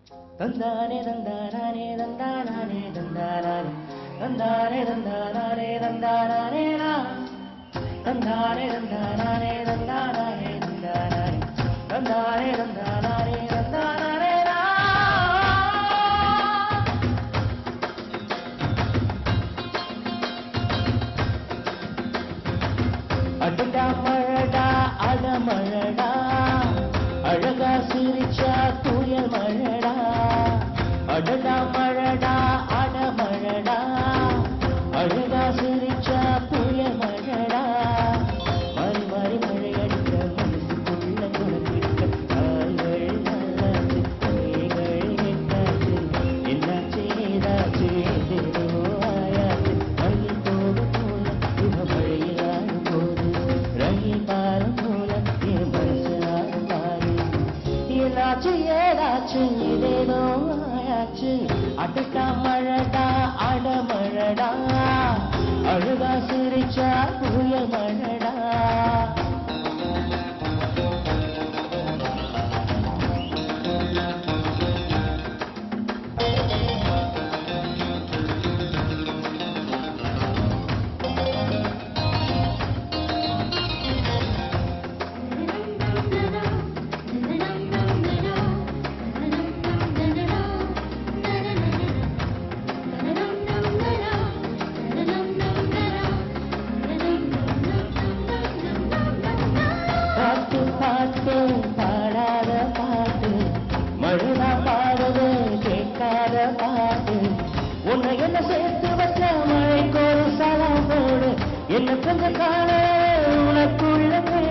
தந்தானே தந்தானே தந்தானே தந்தானே தந்தானே தந்தானே தந்தானே தந்தானே தந்தானே தந்தானே தந்தானே தந்தானே தந்தானே தந்தானே அடடா மழடா அடமழடா அழகா சிரிச்சா தூயல் மழடா அடடா மழடா அடமழடா அழகா சிரிச்சா புயல் மழடா மாறி மாறி மழை அடிக்க மனசுக்குள்ள குணக்கிட்ட கால்கள் நல்லாச்சு கைகள் எட்டாச்சு என்னாச்சு ஏதாச்சு ஏதேதோ ஆயாச்சு மயில் போக போல இவ மழையில் ஆடும் போது ரயில் பாலம் போல என் மனசு ஆடும் பாரு ஏதாச்சு ஏதாச்சு ஏதேதோ ஆயாச்சு அடட்டா மழடா அடமழடா அழுகா சிரிச்சா புயல் மழடா பாட்டு பாட்டு பாடாத பாட்டு மழுதா பாடுது கேட்காத பாட்டு உன்னை என்ன சேர்த்து வச்ச மழைக்கு ஒரு சலம் போடு என்ன கொஞ்சம் காண உனக்குள்ள